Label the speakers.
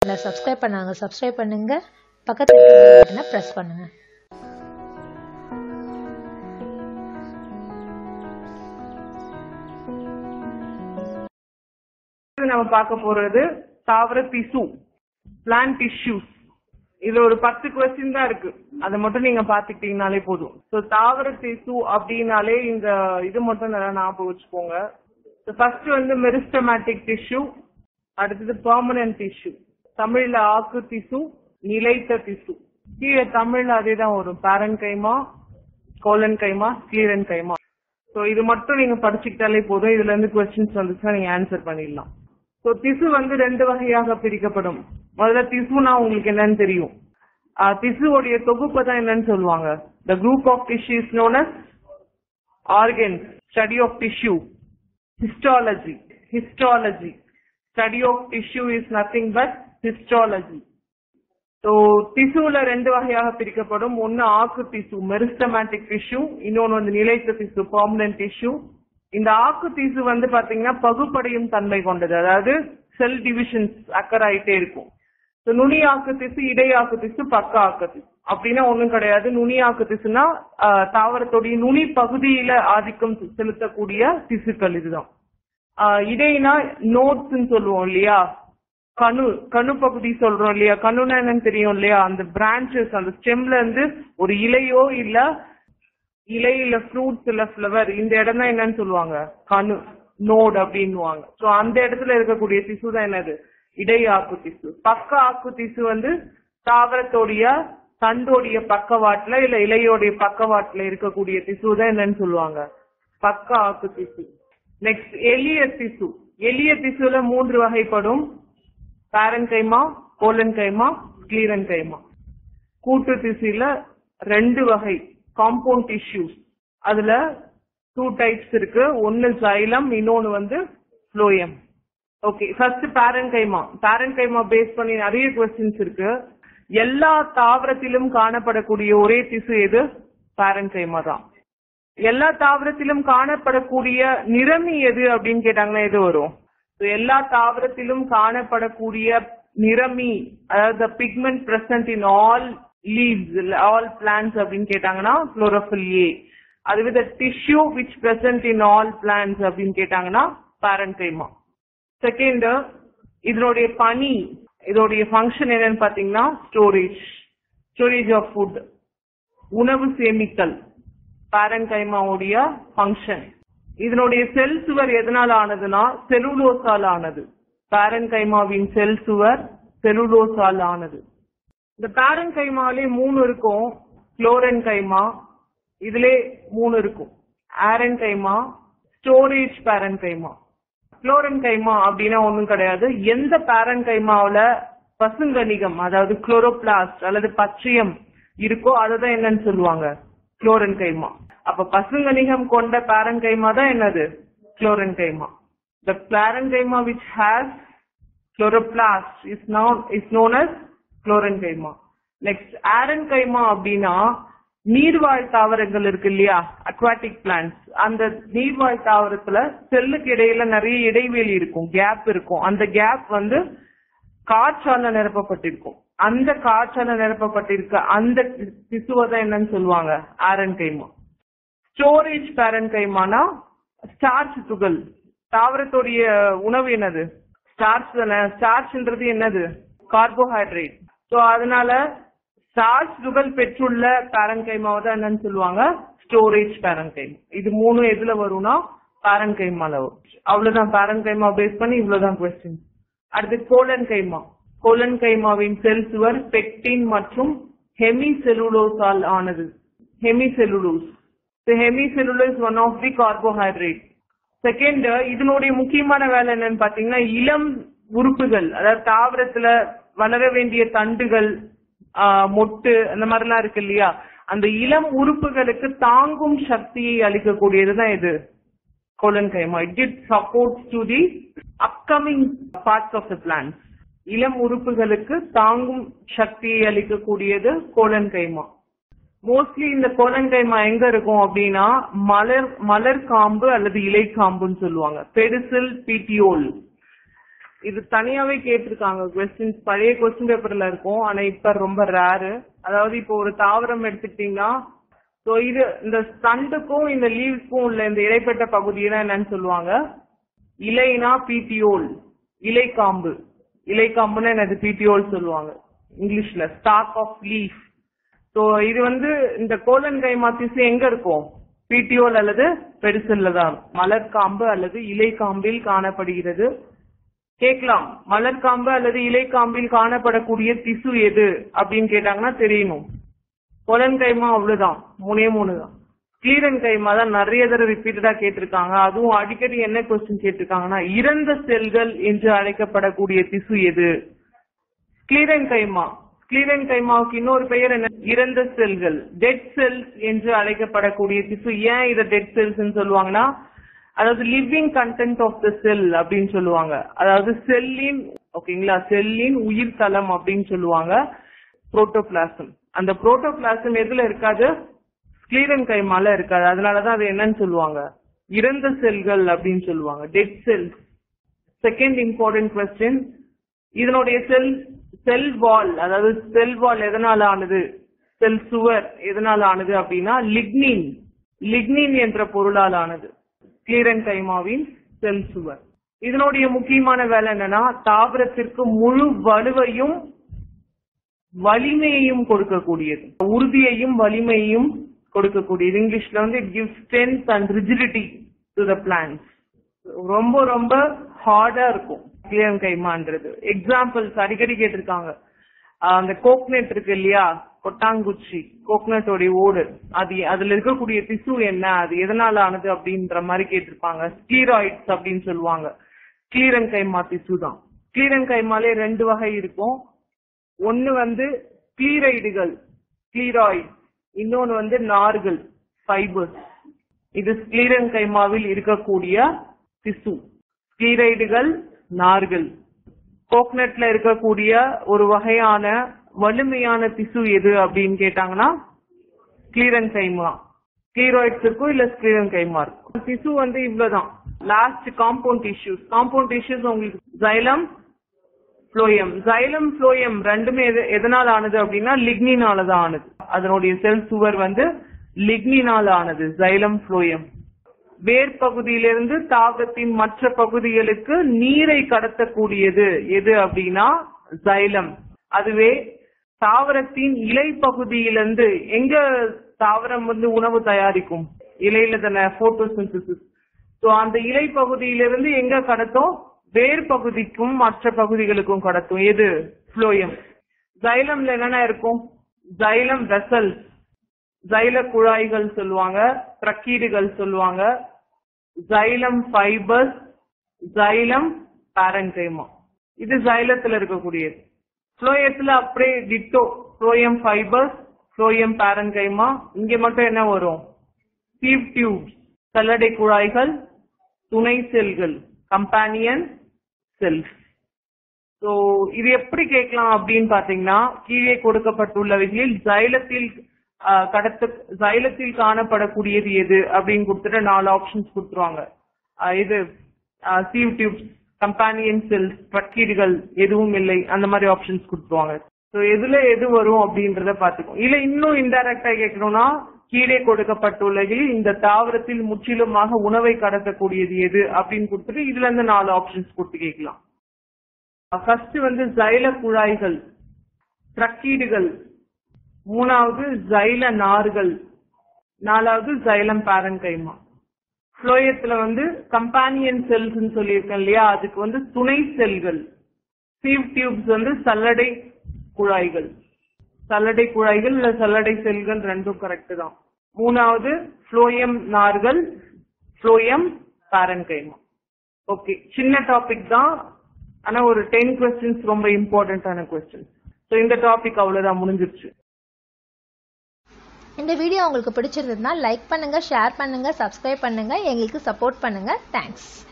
Speaker 1: சேனலை சப்ஸ்கிரைப் பண்ணாங்க சப்ஸ்கிரைப் பண்ணுங்க பக்கத்துல இருக்க பெல் பட்டனை ப்ரெஸ் பண்ணுங்க
Speaker 2: அடுத்து நம்ம பார்க்க போறது தாவர திசு பிளான்ட் டிஷ்யூஸ் இதுல ஒரு பத்து கொஸ்டின் தான் இருக்கு அதை மட்டும் நீங்க பாத்துக்கிட்டீங்கனாலே போதும் ஸோ தாவர திசு அப்படின்னாலே இந்த இது மட்டும் நல்லா ஞாபகம் வச்சுக்கோங்க ஃபர்ஸ்ட் வந்து மெரிஸ்டமேட்டிக் டிஷ்யூ அடுத்தது பெர்மனன்ட் டிஷ்யூ தமிழ்ல ஆக்கு திசு நிலைத்த திசு கீழே தமிழ்ல அதே தான் வரும் பேரன் கைமா கோலன் கைமா ஸ்லீரன் கைமா ஸோ இது மட்டும் நீங்க படிச்சுக்கிட்டாலே போதும் இதுல இருந்து கொஸ்டின்ஸ் வந்துச்சுன்னா நீங்க ஆன்சர் பண்ணிடலாம் ஸோ திசு வந்து ரெண்டு வகையாக பிரிக்கப்படும் முதல்ல திசுனா உங்களுக்கு என்னன்னு தெரியும் ஆஹ் திசுவோடைய தொகுப்பு தான் என்னன்னு சொல்லுவாங்க the group of tissues known as organs study of tissue histology histology study of tissue is nothing but histology so திசுல ரெண்டு வகையாக பிரிக்கப்படும் ஒன்னு ஆக்கு திசு மெரிஸ்டமேட்டிக் டிஷ்யூ இன்னொன்னு வந்து நிலைத்த திசு பெர்மனன்ட் டிஷ்யூ இந்த ஆக்கு திசு வந்து பாத்தீங்கன்னா பகுப்படையும் தன்மை கொண்டது அதாவது செல் டிவிஷன்ஸ் அக்கர் ஆயிட்டே இருக்கும் ஸோ நுனி ஆக்கு திசு இடை ஆக்கு திசு பக்க ஆக்கு திசு அப்படின்னா ஒண்ணும் கிடையாது நுனி ஆக்கு திசுனா ஆஹ், தாவரத்துடைய நுனி பகுதியில ஆதிக்கம் செலுத்தக்கூடிய திசுக்கள் இதுதான் ஆஹ், இடைனா நோட்ஸ்ன்னு சொல்லுவோம் இல்லையா கணு கணு பகுதி சொல்றோம் இல்லையா கணுனா என்னன்னு தெரியும் இல்லையா அந்த பிரான்ச்சஸ் அந்த ஸ்டெம்ல இருந்து ஒரு இலையோ இல்ல இலை இல்ல ஃப்ரூட்ஸ் இல்ல ஃபிளவர் இந்த இடம் தான் என்னன்னு சொல்லுவாங்க கணு நோட் அப்படின்னுவாங்க சோ அந்த இடத்துல இருக்கக்கூடிய திசு தான் என்னது இடை ஆக்கு திசு பக்க ஆக்கு திசு வந்து தாவரத்தோடைய தண்டோடைய பக்கவாட்டுல இல்ல இலையோடைய பக்கவாட்டுல இருக்கக்கூடிய திசு தான் என்னன்னு சொல்லுவாங்க பக்க ஆக்கு திசு நெக்ஸ்ட் எளிய திசு எளிய திசுல மூன்று வகைப்படும் பேரன் கைமா கோலன் கைமா ஸ்க்ளீரன் கைமா கூட்டு திசுல ரெண்டு வகை காம்பவுண்ட் டிஷ்யூஸ் அதுல டூ டைப்ஸ் இருக்கு ஒன்னு சைலம் இன்னொன்னு வந்து ஃப்ளோயம் ஓகே ஃபர்ஸ்ட் பேரன் கைமா பேரன் கைமா பேஸ் பண்ணி நிறைய கொஸ்டின்ஸ் இருக்கு எல்லா தாவரத்திலும் காணப்படக்கூடிய ஒரே திசு எது பேரன் கைமா தான் எல்லா தாவரத்திலும் காணப்படக்கூடிய நிறமி எது அப்படின்னு கேட்டாங்கன்னா எது வரும் So, எல்லா தாவரத்திலும் காணப்படக்கூடிய நிறமி அதாவது pigment present in all leaves all plants அப்படின்னு கேட்டாங்கன்னா குளோரோஃபில் ஏ அதுவே the tissue which present in all plants அப்படின்னு கேட்டாங்கன்னா பாரன்கைமா செகண்ட் இதனுடைய பனி இதோடைய ஃபங்க்ஷன் என்னன்னு பாத்தீங்கன்னா ஸ்டோரேஜ் ஸ்டோரேஜ் ஆஃப் ஃபுட் உணவு சேமித்தல் பாரன்கைமாவுடைய ஃபங்க்ஷன் இதனுடைய செல் சுவர் எதனால ஆனதுன்னா செலுலோசால் ஆனது பாரன்கைமாவின் செல் சுவர் செலுலோசால் ஆனது இந்த பேரன் கைமாலே மூணு இருக்கும் குளோரன் கைமா இதுலே மூணு இருக்கும் ஆரன் கைமா ஸ்டோரேஜ் பேரன் கைமா குளோரன் கைமா அப்படின்னா ஒண்ணும் கிடையாது எந்த பேரன் கைமாவுல பசுங்கணிகம் அதாவது குளோரோபிளாஸ்ட் அல்லது பச்சையம் இருக்கோ அதுதான் என்னன்னு சொல்லுவாங்க குளோரன் கைமா அப்ப பசுங்கணிகம் கொண்ட பேரன் கைமா தான் என்னது குளோரன் chlorenchyma the parenchyma which has chloroplast is known is known as chlorenchyma next aerenchyma அப்படின்னா நீர்வாழ் தாவரங்கள் இருக்கு இல்லையா அக்வாட்டிக் பிளான்ட்ஸ் அந்த நீர்வாழ் தாவரத்துல செல்லுக்கு இடையில நிறைய இடைவெளி இருக்கும் கேப் இருக்கும் அந்த கேப் வந்து காற்றால நிரப்பப்பட்டிருக்கும் அந்த காற்றால நிரப்பப்பட்டிருக்க அந்த திசுவை தான் என்னன்னு சொல்லுவாங்க ஆரன்கைமா ஸ்டோரேஜ் பேரன்கைமானா ஸ்டார்ச் துகள் தாவரத்துடைய உணவு என்னது ஸ்டார்ச் தானே ஸ்டார்ச்ன்றது என்னது கார்போஹைட்ரேட் சோ அதனால ஸ்டார்ச் துகள் பெற்றுள்ள பேரன்கைமாவை தான் என்னன்னு சொல்லுவாங்க ஸ்டோரேஜ் பேரன்கைமா இது மூணு எதுல வரும்னா பேரன்கைமால வரும் அவ்வளவுதான் பேரன்கைமா பேஸ் பண்ணி இவ்வளவுதான் கொஸ்டின் அடுத்து கோலன் கைமா கோலன் கைமாவின் செல் சுவர் பெக்டின் மற்றும் ஹெமி செலுலோஸால் ஆனது hemicellulose hemicellulose one of the carbohydrate second இதனுடைய முக்கியமான வேலை என்னன்னு பாத்தீங்கன்னா இளம் உறுப்புகள் அதாவது தாவரத்துல வளர வேண்டிய தண்டுகள் ஆஹ், மொட்டு அந்த மாதிரிலாம் இருக்கு இல்லையா அந்த இளம் உறுப்புகளுக்கு தாங்கும் சக்தியை அளிக்கக்கூடியதுதான் இது collenchyma it it supports to the upcoming parts of the plant இளம் உறுப்புகளுக்கு தாங்கும் சக்தியை அளிக்கக்கூடியது கோலன் கைமா மோஸ்ட்லி இந்த கோலன்கைமா எங்க இருக்கும் அப்படின்னா மலர் மலர் காம்பு அல்லது இலை காம்புன்னு சொல்லுவாங்க பெடிசில் பிடியோல் இது தனியாவே கேட்டிருக்காங்க கொஸ்டின்ஸ் பழைய கொஸ்டின் பேப்பர்ல இருக்கும் ஆனா இப்ப ரொம்ப ரேரு அதாவது இப்போ ஒரு தாவரம் எடுத்துக்கிட்டீங்கன்னா சோ இது இந்த ஸ்டண்டுக்கும் இந்த லீவ்ஸ்க்கும் உள்ள இந்த இடைப்பட்ட பகுதியை தான் என்னன்னு சொல்லுவாங்க இலைனா பிடிஓல் இலைக்காம்பு இலைக்காம்புன்னா என்னது பிடிஓல் சொல்லுவாங்க இங்கிலீஷ்ல ஸ்டாக் ஆஃப் லீஃப் சோ இது வந்து இந்த கோலன் கைமா திசு எங்க இருக்கும் பிடிஓல் அல்லது பெருசல்ல தான் மலர்காம்பு அல்லது இலைக்காம்பில் காணப்படுகிறது கேட்கலாம் மலர்காம்பு அல்லது இலைக்காம்பில் காணப்படக்கூடிய திசு எது அப்படின்னு கேட்டாங்கன்னா தெரியணும் கொலன் கைமா அவ்வளவுதான் மூணே மூணு தான் ஸ்டீரன் கைமா தான் நிறைய தடவை ரிப்பீட்டடா கேட்டிருக்காங்க அதுவும் அடிக்கடி என்ன கொஸ்டின் கேட்டிருக்காங்கன்னா இறந்த செல்கள் என்று அழைக்கப்படக்கூடிய திசு எது ஸ்க்ளீரன் கைமா ஸ்க்ளீரன் கைமாவுக்கு இன்னொரு பெயர் என்ன இறந்த செல்கள் டெட் செல்ஸ் என்று அழைக்கப்படக்கூடிய திசு ஏன் இதை டெட் செல்ஸ் சொல்லுவாங்கன்னா அதாவது living content of the cell அப்படின்னு சொல்லுவாங்க அதாவது செல்லின் ஓகேங்களா செல்லின் உயிர் தளம் அப்படின்னு சொல்லுவாங்க புரோட்டோபிளாசம் அந்த புரோட்டோபிளாசம் எதுல இருக்காது ஸ்க்ளீரன் கைமால இருக்காது அதனாலதான் அது என்னன்னு சொல்லுவாங்க இறந்த செல்கள் அப்படின்னு சொல்லுவாங்க dead cells second important question இதனுடைய செல் செல் வால் அதாவது செல் வால் எதனால ஆனது செல் சுவர் எதனால ஆனது அப்படின்னா லிக்னின் லிக்னின் என்ற பொருளால் ஆனது கிளீரன் கைமாவின் செல் சுவர் இதனுடைய முக்கியமான வேலை என்னன்னா தாவரத்திற்கு முழு வலுவையும் வலிமையையும் கொடுக்கக்கூடியது உறுதியையும் வலிமையையும் கொடுக்கக்கூடியது இங்கிலீஷ்ல வந்து it give strength and rigidity to the plants ரொம்ப ரொம்ப ஹார்டா இருக்கும் கிளியன் கைமான்றது எக்ஸாம்பிள்ஸ் அடிக்கடி கேட்டிருக்காங்க ஆஹ் அந்த கோக்னட் இருக்கு இல்லையா கொட்டாங்குச்சி கோக்னட்டோடைய ஓடு அது அதுல இருக்கக்கூடிய திசு என்ன அது எதனால ஆனது அப்படின்ற மாதிரி கேட்டிருப்பாங்க ஸ்டீராய்ட்ஸ் அப்படின்னு சொல்லுவாங்க கிளீரன் கைமா திசு தான் கிளீரன் கைமாலே ரெண்டு வகை இருக்கும் ஒன்னு வந்து கிளீரைடுகள் கிளீராய்ட் இன்னொன்னு வந்து நார்கள் ஃபைபர்ஸ் இது ஸ்க்ளீரன் கைமாவில் இருக்கக்கூடிய திசு ஸ்க்ளீரைடுகள் நார்கள் கோக்னட்ல இருக்கக்கூடிய ஒரு வகையான வலிமையான திசு எது அப்படின்னு கேட்டாங்கன்னா ஸ்க்ளீரன் கைமா ஸ்க்ளீராய்ட்ஸ் இருக்கும் இல்ல ஸ்க்ளீரன் கைமா இருக்கும் திசு வந்து இவ்வளவுதான் last compound tissues compound tissues உங்களுக்கு ஜைலம் ஃப்ளோயம் ஜைலம் ஃப்ளோயம் ரெண்டுமே எது எதனால ஆனது அப்படின்னா லிக்னினால தான் ஆனது அதனுடைய செல் சுவர் வந்து லிக்னினால ஆனது ஜைலம் ஃப்ளோயம் வேர் பகுதியிலிருந்து தாவரத்தின் மற்ற பகுதிகளுக்கு நீரை கடத்தக்கூடியது எது அப்படின்னா ஜைலம் அதுவே தாவரத்தின் இலை பகுதியிலிருந்து எங்க தாவரம் வந்து உணவு தயாரிக்கும் இலையில தானே போட்டோசிந்தசிஸ் சோ அந்த இலை பகுதியிலிருந்து எங்க கடத்தும் வேர் பகுதிக்கும் மற்ற பகுதிகளுக்கும் கடத்தும் எது ஃப்ளோயம் ஜைலம்ல என்னென்ன இருக்கும் ஜைலம் வெசல் ஜைல குழாய்கள் சொல்லுவாங்க பிரக்கீடுகள் சொல்லுவாங்க ஜைலம் ஃபைபர்ஸ் ஜைலம் பாரன்கைமா இது ஜைலத்துல இருக்கக்கூடியது ஃப்ளோயத்துல அப்படியே ditto phloem fibres phloem parenchyma இங்க மட்டும் என்ன வரும் சீவ் டியூப் சல்லடை குழாய்கள் துணை செல்கள் கம்பானியன் செல்ஸ் சோ இது எப்படி கேட்கலாம் அப்படின்னு பாத்தீங்கன்னா கீழே கொடுக்கப்பட்டுள்ளவைகளில் ஜைலத்தில் ஆஹ், கடத்த ஜைலத்தில் காணப்படக்கூடியது எது அப்படின்னு கொடுத்துட்டு நாலு ஆப்ஷன்ஸ் கொடுத்துருவாங்க ஆஹ், இது சீவ் டியூப்ஸ் கம்பானியன் செல்ஸ் பட்கீடுகள் எதுவும் இல்லை அந்த மாதிரி ஆப்ஷன்ஸ் கொடுத்துருவாங்க சோ எதுல எது வரும் அப்படின்றத பாத்துக்கோ இல்ல இன்னும் இன்டைரக்டா கேட்கணும்னா கீழே கொடுக்கப்பட்டுள்ளதில் இந்த தாவரத்தில் முற்றிலுமாக உணவை கடத்தக்கூடியது எது அப்படின்னு கொடுத்துட்டு இதுல இருந்து நாலு ஆப்ஷன்ஸ் கொடுத்து கேட்கலாம் ஃபர்ஸ்ட் வந்து ஜைல குழாய்கள் ட்ரக்கீடுகள் மூணாவது ஜைல நார்கள் நாலாவது ஜைலம் பாரன்கைமா ஃப்ளோயத்துல வந்து கம்பானியன் செல்ஸ் சொல்லியிருக்கேன் இல்லையா அதுக்கு வந்து துணை செல்கள் சீவ் டியூப்ஸ் வந்து சல்லடை குழாய்கள் சல்லடை குழாய்கள் இல்ல சல்லடை செல்கள் ரெண்டும் கரெக்ட் தான் மூணாவது ஃப்ளோயம் நார்கள் ஃப்ளோயம் பாரன்கைமா ஓகே சின்ன டாபிக் தான் ஆனா ஒரு டென் கொஸ்டின்ஸ் ரொம்ப இம்பார்ட்டன்டான கொஸ்டின்ஸ் ஸோ இந்த டாபிக் அவ்வளவுதான் முடிஞ்சிருச்சு
Speaker 1: இந்த வீடியோ உங்களுக்கு பிடிச்சிருந்ததுன்னா லைக் பண்ணுங்க ஷேர் பண்ணுங்க சப்ஸ்கிரைப் பண்ணுங்க எங்களுக்கு சப்போர்ட் பண்ணுங்க தேங்க்ஸ்